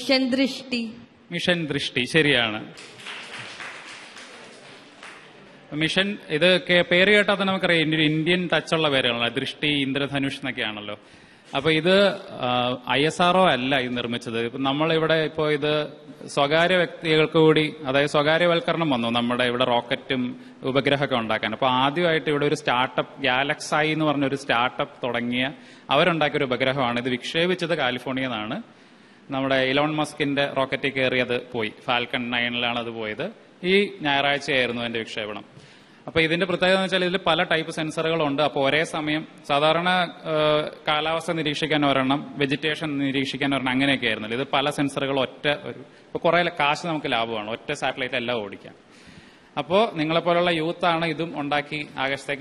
mission ദൃഷ്ടി mission ദൃഷ്ടി ശരിയാണ് മിഷൻ ഇത് കേ- പേര് കേട്ടാൽ തന്നെ നമുക്കറിയാം ഇതിന്റെ ഒരു ഇന്ത്യൻ ടച്ചുള്ള പേരുകളാണ് ദൃഷ്ടി ഇന്ദ്രധനുഷ് എന്നൊക്കെയാണല്ലോ അപ്പൊ ഇത് ഐ എസ് ആർഒ അല്ല ഇത് നിർമ്മിച്ചത് ഇപ്പൊ നമ്മളിവിടെ ഇപ്പോ ഇത് സ്വകാര്യ വ്യക്തികൾക്ക് കൂടി അതായത് സ്വകാര്യവൽക്കരണം വന്നു നമ്മുടെ ഇവിടെ റോക്കറ്റും ഉപഗ്രഹമൊക്കെ ഉണ്ടാക്കാൻ അപ്പൊ ആദ്യമായിട്ട് ഇവിടെ ഒരു സ്റ്റാർട്ടപ്പ് ഗാലക്സായി എന്ന് പറഞ്ഞ ഒരു സ്റ്റാർട്ടപ്പ് തുടങ്ങിയ അവരുണ്ടാക്കിയ ഒരു ഉപഗ്രഹമാണ് ഇത് വിക്ഷേപിച്ചത് കാലിഫോർണിയ നിന്നാണ് നമ്മുടെ ഇലോൺ മസ്കിന്റെ റോക്കറ്റിൽ കയറിയത് പോയി ഫാൽക്കൺ നയനിലാണ് അത് പോയത് ഈ ഞായറാഴ്ചയായിരുന്നു അതിന്റെ വിക്ഷേപണം അപ്പൊ ഇതിന്റെ പ്രത്യേകത എന്ന് വെച്ചാൽ ഇതിൽ പല ടൈപ്പ് സെൻസറുകളുണ്ട് അപ്പോൾ ഒരേ സമയം സാധാരണ ആ, കാലാവസ്ഥ നിരീക്ഷിക്കാൻ ഒരെണ്ണം വെജിറ്റേഷൻ നിരീക്ഷിക്കാൻ ഒരെണ്ണം അങ്ങനെയൊക്കെ ആയിരുന്നല്ലോ ഇത് പല സെൻസറുകൾ ഒറ്റ ഒരു ഇപ്പൊ കുറെ കാശ് നമുക്ക് ലാഭമാണ് ഒറ്റ സാറ്റലൈറ്റ് എല്ലാം ഓടിക്കാം അപ്പോൾ നിങ്ങളെപ്പോലുള്ള യൂത്താണ് ഇതും ഉണ്ടാക്കി ആകാശത്തേക്ക്